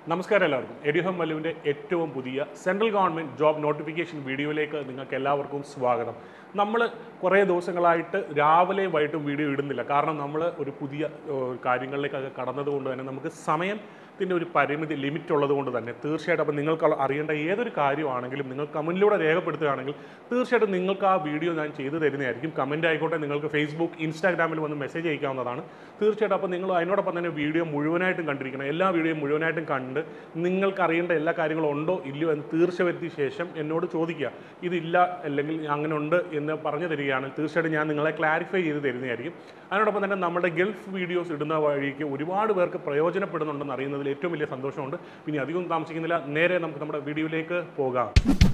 നമസ്കാരം എല്ലാവർക്കും എഡിഹം മല്ലുവിൻ്റെ ഏറ്റവും പുതിയ സെൻട്രൽ ഗവൺമെൻറ് ജോബ് നോട്ടിഫിക്കേഷൻ വീഡിയോയിലേക്ക് നിങ്ങൾക്ക് എല്ലാവർക്കും സ്വാഗതം നമ്മൾ കുറേ ദിവസങ്ങളായിട്ട് രാവിലെ വൈകിട്ടും വീഡിയോ ഇടുന്നില്ല കാരണം നമ്മൾ ഒരു പുതിയ ഏഹ്, കാര്യങ്ങളിലേക്കൊക്കെ കടന്നതുകൊണ്ട് തന്നെ നമുക്ക് സമയത്തിൻ്റെ ഒരു പരിമിതി ലിമിറ്റ് ഉള്ളത് കൊണ്ട് തന്നെ തീർച്ചയായിട്ടും അപ്പം നിങ്ങൾക്ക് അറിയേണ്ട ഏതൊരു കാര്യമാണെങ്കിലും നിങ്ങൾ കമൻറ്റിലൂടെ രേഖപ്പെടുത്തുകയാണെങ്കിൽ തീർച്ചയായിട്ടും നിങ്ങൾക്ക് ആ വീഡിയോ ഞാൻ ചെയ്തു തരുന്നതായിരിക്കും കമൻറ്റ് ആയിക്കോട്ടെ നിങ്ങൾക്ക് ഫേസ്ബുക്ക് ഇൻസ്റ്റാഗ്രാമിൽ വന്ന് മെസ്സേജ് അയക്കാവുന്നതാണ് തീർച്ചയായിട്ടും അപ്പോൾ നിങ്ങൾ അതിനോടൊപ്പം തന്നെ വീഡിയോ മുഴുവനായിട്ടും കണ്ടിരിക്കണം എല്ലാ വീഡിയോയും മുഴുവനായിട്ടും കണ്ട് നിങ്ങൾക്ക് അറിയേണ്ട എല്ലാ കാര്യങ്ങളും ഉണ്ടോ ഇല്ലയോ എന്ന് തീർച്ച വരുത്തിയ ശേഷം എന്നോട് ചോദിക്കുക ഇതില്ല അല്ലെങ്കിൽ അങ്ങനെ ഉണ്ട് എന്ന് പറഞ്ഞു തരികയാണ് തീർച്ചയായിട്ടും ഞാൻ നിങ്ങളെ ക്ലാരിഫൈ ചെയ്ത് തരുന്നതായിരിക്കും അതിനോടൊപ്പം തന്നെ നമ്മുടെ ഗൾഫ് വീഡിയോസ് ഇടുന്ന വഴിക്ക് ഒരുപാട് പേർക്ക് പ്രയോജനപ്പെടുന്നുണ്ടെന്ന് അറിയുന്നതിൽ ഏറ്റവും വലിയ സന്തോഷമുണ്ട് പിന്നെ അധികം താമസിക്കുന്നില്ല നേരെ നമുക്ക് നമ്മുടെ വീഡിയോയിലേക്ക് പോകാം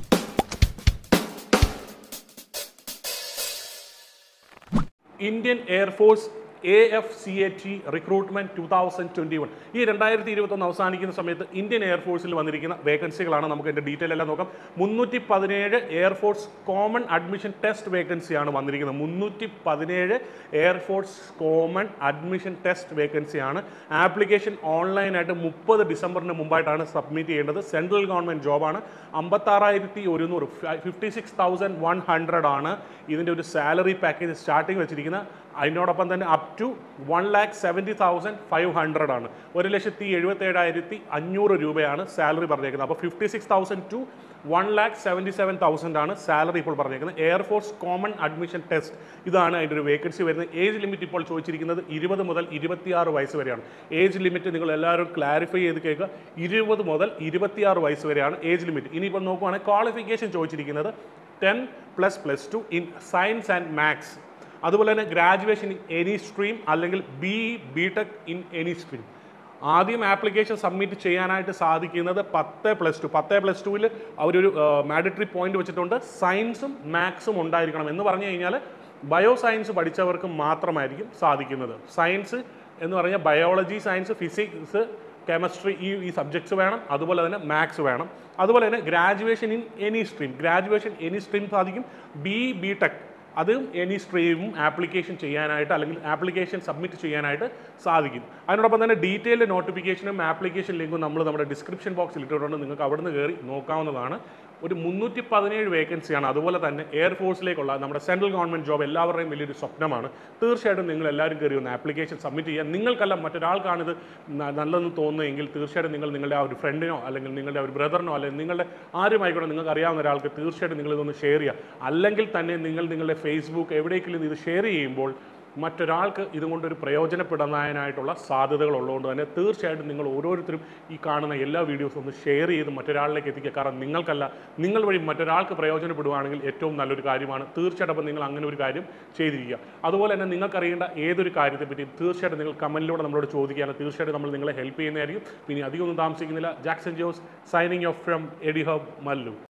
Indian air force A F C A T recruitment two thousand twenty one ഈ രണ്ടായിരത്തി ഇരുപത്തൊന്ന് അവസാനിക്കുന്ന സമയത്ത് ഇന്ത്യൻ എയർഫോഴ്സിൽ വന്നിരിക്കുന്ന വേക്കൻസികളാണ് നമുക്ക് എൻ്റെ ഡീറ്റെയിൽ എല്ലാം നോക്കാം മുന്നൂറ്റി പതിനേഴ് എയർഫോഴ്സ് കോമൺ അഡ്മിഷൻ ടെസ്റ്റ് വേക്കൻസിയാണ് വന്നിരിക്കുന്നത് മുന്നൂറ്റി പതിനേഴ് എയർഫോഴ്സ് കോമൺ അഡ്മിഷൻ ടെസ്റ്റ് വേക്കൻസിയാണ് ആപ്ലിക്കേഷൻ ഓൺലൈനായിട്ട് മുപ്പത് ഡിസംബറിന് മുമ്പായിട്ടാണ് സബ്മിറ്റ് ചെയ്യേണ്ടത് സെൻട്രൽ ഗവൺമെൻറ് ജോബാണ് അമ്പത്താറായിരത്തി ഒരുന്നൂറ് fifty six thousand one hundred ആണ് ഇതിൻ്റെ ഒരു സാലറി പാക്കേജ് സ്റ്റാർട്ടിങ് വെച്ചിരിക്കുന്ന അതിനോടൊപ്പം തന്നെ up to one lakh seventy thousand five hundred ആണ് ഒരു ലക്ഷത്തി എഴുപത്തേഴായിരത്തി അഞ്ഞൂറ് രൂപയാണ് സാലറി പറഞ്ഞേക്കുന്നത് അപ്പോൾ fifty six thousand to one lakh seventy seven thousand ആണ് സാലറി ഇപ്പോൾ പറഞ്ഞേക്കുന്നത് എയർഫോഴ്സ് കോമൺ അഡ്മിഷൻ ടെസ്റ്റ് ഇതാണ് അതിൻ്റെ ഒരു വേക്കൻസി വരുന്നത് ഏജ് ലിമിറ്റ് ഇപ്പോൾ ചോദിച്ചിരിക്കുന്നത് ഇരുപത് മുതൽ ഇരുപത്തിയാറ് വയസ്സ് വരെയാണ് ഏജ് ലിമിറ്റ് നിങ്ങൾ എല്ലാവരും ക്ലാരിഫൈ ചെയ്ത് കേൾക്കുക ഇരുപത് മുതൽ ഇരുപത്തിയാറ് വയസ്സ് വരെയാണ് ഏജ് ലിമിറ്റ് ഇനിയിപ്പോൾ നോക്കുവാണെങ്കിൽ ക്വാളിഫിക്കേഷൻ ചോദിച്ചിരിക്കുന്നത് ten plus plus two in science and maths അതുപോലെ തന്നെ ഗ്രാജുവേഷൻ ഇൻ എനി സ്ട്രീം അല്ലെങ്കിൽ B B tech in any stream ആദ്യം ആപ്ലിക്കേഷൻ സബ്മിറ്റ് ചെയ്യാനായിട്ട് സാധിക്കുന്നത് പത്ത് പ്ലസ് ടു പത്ത് പ്ലസ് ടുവിൽ അവരൊരു മാഡിറ്ററി പോയിന്റ് വെച്ചിട്ടുണ്ട് സയൻസും മാത്സും ഉണ്ടായിരിക്കണം എന്ന് പറഞ്ഞു കഴിഞ്ഞാൽ ബയോ സയൻസ് പഠിച്ചവർക്ക് മാത്രമായിരിക്കും സാധിക്കുന്നത് സയൻസ് എന്ന് പറഞ്ഞാൽ ബയോളജി സയൻസ് ഫിസിക്സ് കെമിസ്ട്രി ഈ ഈ സബ്ജക്ട്സ് വേണം അതുപോലെ തന്നെ മാത്സ് വേണം അതുപോലെ തന്നെ graduation in any stream graduation any stream സാധിക്കും ബി ബി ടെക് അതും എനി സ്ട്രീമും ആപ്ലിക്കേഷൻ ചെയ്യാനായിട്ട് അല്ലെങ്കിൽ ആപ്ലിക്കേഷൻ സബ്മിറ്റ് ചെയ്യാനായിട്ട് സാധിക്കും അതിനോടൊപ്പം തന്നെ ഡീറ്റെയിൽഡ് നോട്ടിഫിക്കേഷനും ആപ്ലിക്കേഷൻ ലിങ്കും നമ്മൾ നമ്മുടെ ഡിസ്ക്രിപ്ഷൻ ബോക്സിൽ ഇട്ടിട്ടുണ്ട് നിങ്ങൾക്ക് അവിടെ നിന്ന് കയറി നോക്കാവുന്നതാണ് ഒരു മുന്നൂറ്റി പതിനേഴ് വേക്കൻസിയാണ് അതുപോലെ തന്നെ എയർഫോഴ്സിലേക്കുള്ള നമ്മുടെ സെൻട്രൽ ഗവൺമെൻറ് ജോബ് എല്ലാവരുടെയും വലിയൊരു സ്വപ്നമാണ് തീർച്ചയായിട്ടും നിങ്ങൾ എല്ലാവരും കയറി ഒന്ന് ആപ്ലിക്കേഷൻ സബ്മിറ്റ് ചെയ്യുക നിങ്ങൾക്കല്ല മറ്റൊരാൾക്കാണിത് ന- നല്ലതെന്ന് തോന്നുമെങ്കിൽ തീർച്ചയായിട്ടും നിങ്ങൾ നിങ്ങളുടെ ആ ഒരു ഫ്രണ്ടിനോ അല്ലെങ്കിൽ നിങ്ങളുടെ ആ ഒരു ബ്രദറിനോ അല്ലെങ്കിൽ നിങ്ങളുടെ ആരുമായിക്കോട്ടെ നിങ്ങൾക്ക് അറിയാവുന്ന ഒരാൾക്ക് തീർച്ചയായിട്ടും നിങ്ങൾ ഇതൊന്ന് ഷെയർ ചെയ്യുക അല്ലെങ്കിൽ തന്നെ നിങ്ങൾ നിങ്ങളുടെ ഫേസ്ബുക്ക് എവിടേക്കെങ്കിലും ഇത് ഷെയർ ചെയ്യുമ്പോൾ മറ്റൊരാൾക്ക് ഇതുകൊണ്ടൊരു പ്രയോജനപ്പെടാനായിട്ടുള്ള സാധ്യതകൾ ഉള്ളതുകൊണ്ട് തന്നെ തീർച്ചയായിട്ടും നിങ്ങൾ ഓരോരുത്തരും ഈ കാണുന്ന എല്ലാ വീഡിയോസും ഒന്ന് ഷെയർ ചെയ്ത് മറ്റൊരാളിലേക്ക് എത്തിക്കുക കാരണം നിങ്ങൾക്കല്ല നിങ്ങൾ വഴി മറ്റൊരാൾക്ക് പ്രയോജനപ്പെടുവാണെങ്കിൽ ഏറ്റവും നല്ലൊരു കാര്യമാണ് തീർച്ചയായിട്ടും അപ്പം നിങ്ങൾ അങ്ങനെ ഒരു കാര്യം ചെയ്തിരിക്കുക അതുപോലെ തന്നെ നിങ്ങൾക്കറിയേണ്ട ഏതൊരു കാര്യത്തെപ്പറ്റി തീർച്ചയായിട്ടും നിങ്ങൾ കമൻറ്റിലൂടെ നമ്മളോട് ചോദിക്കുകയാണ് തീർച്ചയായിട്ടും നമ്മൾ നിങ്ങളെ ഹെൽപ്പ് ചെയ്യുന്നതായിരിക്കും പിന്നെ അധികമൊന്നും താമസിക്കുന്നില്ല Jackson Jose signing off from എഡി ഹബ് മല്ലു